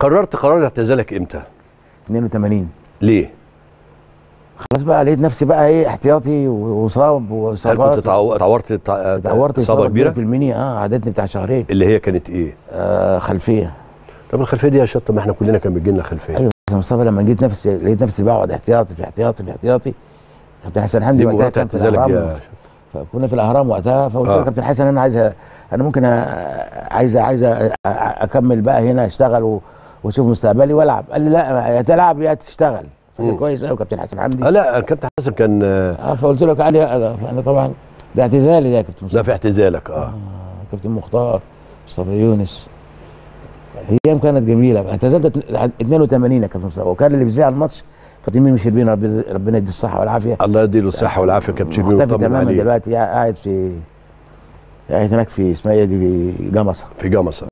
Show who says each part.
Speaker 1: قررت قرار اعتزالك امتى
Speaker 2: 82
Speaker 1: ليه
Speaker 2: خلاص بقى لقيت نفسي بقى ايه احتياطي وصاب
Speaker 1: هل
Speaker 2: واصابات
Speaker 1: كنت تعو- اتعورت تع-
Speaker 2: اتعورت
Speaker 1: اصابه
Speaker 2: اصابه كبيره
Speaker 1: كبيره
Speaker 2: في المنيا اه عادتني بتاع شهرين
Speaker 1: اللي هي كانت ايه
Speaker 2: آه خلفيه
Speaker 1: طب الخلفيه دي يا شط ما احنا كلنا كان بيجي لنا خلفيه
Speaker 2: ايوه بس مصطفى لما جيت نفسي لقيت نفسي بقعد احتياطي في احتياطي في احتياطي كابتن حسن حمدي
Speaker 1: دي
Speaker 2: وقتها
Speaker 1: مباراه
Speaker 2: كان في
Speaker 1: اعتزالك
Speaker 2: الأهرام.
Speaker 1: يا شط
Speaker 2: فكنا في الاهرام وقتها فقلت له
Speaker 1: آه.
Speaker 2: يا كابتن حسن انا عايز أ- انا ممكن أ- عايز عايز أ- أ- اكمل بقى هنا اشتغل و- واشوف مستقبلي والعب قال لي لا يا تلعب يا تشتغل فكان
Speaker 1: مم.
Speaker 2: كويس قوي كابتن حسن حمدي
Speaker 1: اه لا كابتن حسن كان آه،
Speaker 2: اه فقلت له قال لي انا طبعا ده اعتزالي ده يا كابتن مصطفى
Speaker 1: ده في اعتزالك اه
Speaker 2: آه، كابتن مختار مصطفى يونس ايام كانت جميله اعتزلت ات- 82 يا كابتن مصطفى وكان اللي بيذيع الماتش كابتن ميمي شربين ربنا ربنا يديه الصحه والعافيه
Speaker 1: الله يديله الصحه والعافيه كابتن شيبي
Speaker 2: مختفي
Speaker 1: ويطمن
Speaker 2: تماما
Speaker 1: عليه
Speaker 2: دلوقتي قاعد في قاعد هناك في اسمها ايه دي في جمصه
Speaker 1: في جمصه